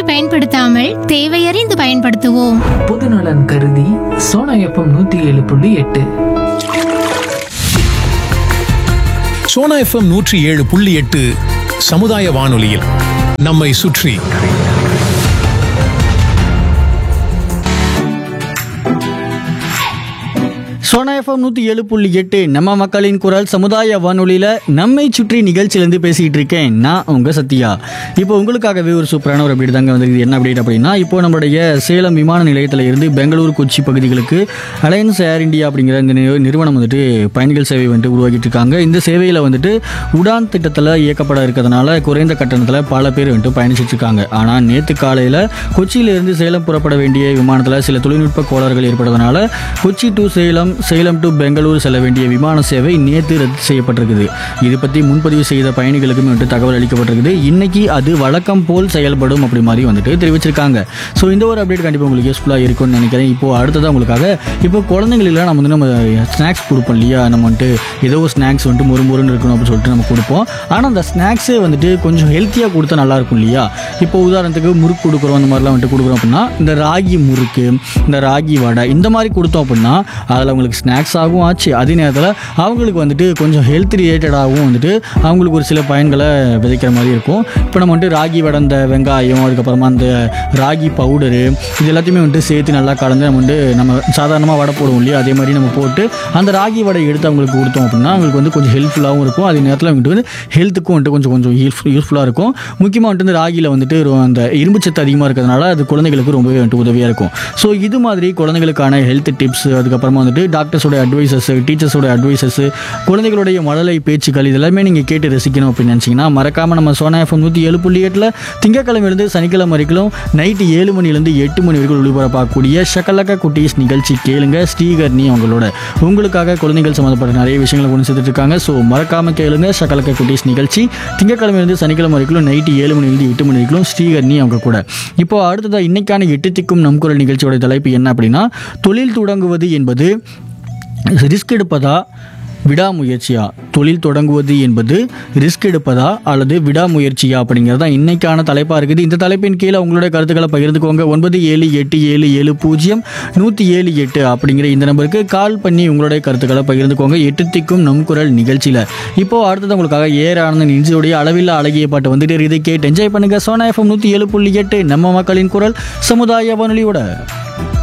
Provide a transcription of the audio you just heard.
பயன்படுத்தாமல் தேவையறிந்து பயன்படுத்துவோம் பொதுநலன் கருதி சோனா எஃப்எம் நூத்தி ஏழு புள்ளி எட்டு சோனா எஃப்எம் நூற்றி ஏழு புள்ளி எட்டு சமுதாய வானொலியில் நம்மை சுற்றி சோனா எஃப்எம் நூற்றி ஏழு புள்ளி எட்டு நம்ம மக்களின் குரல் சமுதாய வானொலியில் நம்மை சுற்றி நிகழ்ச்சியிலேருந்து பேசிக்கிட்டு இருக்கேன் நான் உங்கள் சத்யா இப்போ உங்களுக்காகவே ஒரு சூப்பரான ஒரு அப்டேட் தாங்க வந்திருக்கு என்ன அப்டேட் அப்படின்னா இப்போ நம்மளுடைய சேலம் விமான நிலையத்தில் இருந்து பெங்களூர் கொச்சி பகுதிகளுக்கு அலையன்ஸ் ஏர் இந்தியா அப்படிங்கிற இந்த நிறு- நிறுவனம் வந்துட்டு பயணிகள் சேவை வந்துட்டு உருவாக்கிட்டு இருக்காங்க இந்த சேவையில் வந்துட்டு உடான் திட்டத்தில் இயக்கப்பட இருக்கிறதுனால குறைந்த கட்டணத்தில் பல பேர் வந்துட்டு பயணிச்சிட்டு இருக்காங்க ஆனால் நேற்று காலையில் கொச்சியிலிருந்து சேலம் புறப்பட வேண்டிய விமானத்தில் சில தொழில்நுட்ப கோளாறுகள் ஏற்பட்டதுனால கொச்சி டு சேலம் சேலம் டு பெங்களூர் செல்ல வேண்டிய விமான சேவை நேற்று ரத்து செய்யப்பட்டிருக்குது இது பற்றி முன்பதிவு செய்த பயணிகளுக்குமே வந்துட்டு தகவல் அளிக்கப்பட்டிருக்குது இன்னைக்கு அது வழக்கம் போல் செயல்படும் அப்படி மாதிரி வந்துட்டு தெரிவிச்சிருக்காங்க ஸோ இந்த ஒரு அப்டேட் கண்டிப்பாக உங்களுக்கு யூஸ்ஃபுல்லாக இருக்கும்னு நினைக்கிறேன் இப்போ அடுத்ததாக உங்களுக்காக இப்போ குழந்தைங்களெல்லாம் நம்ம வந்து நம்ம ஸ்நாக்ஸ் கொடுப்போம் இல்லையா நம்ம வந்துட்டு ஏதோ ஒரு ஸ்நாக்ஸ் வந்துட்டு முறு முறுன்னு இருக்கணும் அப்படின்னு சொல்லிட்டு நம்ம கொடுப்போம் ஆனால் அந்த ஸ்நாக்ஸே வந்துட்டு கொஞ்சம் ஹெல்த்தியாக கொடுத்தா நல்லா இருக்கும் இல்லையா இப்போ உதாரணத்துக்கு முறுக்கு கொடுக்குறோம் அந்த மாதிரிலாம் வந்துட்டு கொடுக்குறோம் அப்படின்னா இந்த ராகி முறுக்கு இந்த ராகி வடை இந்த மாதிரி கொடுத்தோம் அப்படின்னா அதில் அவங்களுக்கு ஸ்நாக்ஸாகவும் ஆச்சு அதே நேரத்தில் அவங்களுக்கு வந்துட்டு கொஞ்சம் ஹெல்த் ரிலேட்டடாகவும் வந்துட்டு அவங்களுக்கு ஒரு சில பயன்களை விதைக்கிற மாதிரி இருக்கும் இப்போ நம்ம வந்துட்டு ராகி வடை இந்த வெங்காயம் அதுக்கப்புறமா அந்த ராகி பவுடரு இது எல்லாத்தையுமே வந்துட்டு சேர்த்து நல்லா கலந்து நம்ம வந்து நம்ம சாதாரணமாக வடை போடுவோம் இல்லையா அதே மாதிரி நம்ம போட்டு அந்த ராகி வடை எடுத்து அவங்களுக்கு கொடுத்தோம் அப்படின்னா அவங்களுக்கு வந்து கொஞ்சம் ஹெல்ப்ஃபுல்லாகவும் இருக்கும் அதே நேரத்தில் அவங்களுக்கு வந்து ஹெல்த்துக்கும் வந்துட்டு கொஞ்சம் கொஞ்சம் யூஸ்ஃபுல்லாக இருக்கும் முக்கியமாக வந்துட்டு இந்த ராகியில் வந்துட்டு ரொ- அந்த இரும்பு சத்து அதிகமாக இருக்கிறதுனால அது குழந்தைகளுக்கு ரொம்பவே வந்துட்டு உதவியாக இருக்கும் ஸோ இது மாதிரி குழந்தைகளுக்கான ஹெல்த் டிப்ஸ் அதுக்கப்புறமா வந்துட்டு டாக்டர்ஸோட அட்வைசஸ் டீச்சர்ஸோட அட்வைசஸ் குழந்தைகளுடைய மழலை பேச்சுக்கள் இதெல்லாமே நீங்கள் கேட்டு ரசிக்கணும் அப்படின்னு நினச்சிங்கன்னா மறக்காமல் நம்ம சோனா எஃப்எம் நூற்றி ஏழு புள்ளி எட்டில் திங்கக்கிழமையிலேருந்து சனிக்கிழமை வரைக்கும் நைட்டு ஏழு மணிலேருந்து எட்டு மணி வரைக்கும் ஒளிபரப்பாகக்கூடிய ஷக்கலக்க குட்டீஸ் நிகழ்ச்சி கேளுங்க ஸ்ரீகர்னி அவங்களோட உங்களுக்காக குழந்தைகள் சம்மந்தப்பட்ட நிறைய விஷயங்களை கொண்டு சேர்த்துட்டு இருக்காங்க ஸோ மறக்காமல் கேளுங்க ஷக்கலக்க குட்டீஸ் நிகழ்ச்சி திங்கக்கிழமையிலேருந்து சனிக்கிழமை வரைக்கும் நைட்டு ஏழு மணிலேருந்து எட்டு மணி வரைக்கும் ஸ்ரீகர்னி அவங்க கூட இப்போ அடுத்ததாக இன்னைக்கான எட்டு திக்கும் நம் குரல் நிகழ்ச்சியோட தலைப்பு என்ன அப்படின்னா தொழில் தொடங்குவது என்பது ரிஸ்க் எடுப்பதா விடாமுயற்சியா தொழில் தொடங்குவது என்பது ரிஸ்க் எடுப்பதா அல்லது விடாமுயற்சியா அப்படிங்கிறது தான் இன்னைக்கான தலைப்பாக இருக்குது இந்த தலைப்பின் கீழே உங்களுடைய கருத்துக்களை பகிர்ந்துக்கோங்க ஒன்பது ஏழு எட்டு ஏழு ஏழு பூஜ்ஜியம் நூற்றி ஏழு எட்டு அப்படிங்கிற இந்த நம்பருக்கு கால் பண்ணி உங்களுடைய கருத்துக்களை பகிர்ந்துக்கோங்க எட்டு திக்கும் நம் குரல் நிகழ்ச்சியில் இப்போ அடுத்தது உங்களுக்காக ஏர் ஆனந்தன் இன்ஜியோடைய அளவில் அழகிய பாட்டு வந்துட்டு இதை கேட்டு என்ஜாய் பண்ணுங்க சோனா எஃப்எம் நூற்றி ஏழு புள்ளி எட்டு நம்ம மக்களின் குரல் சமுதாய வானொலியோட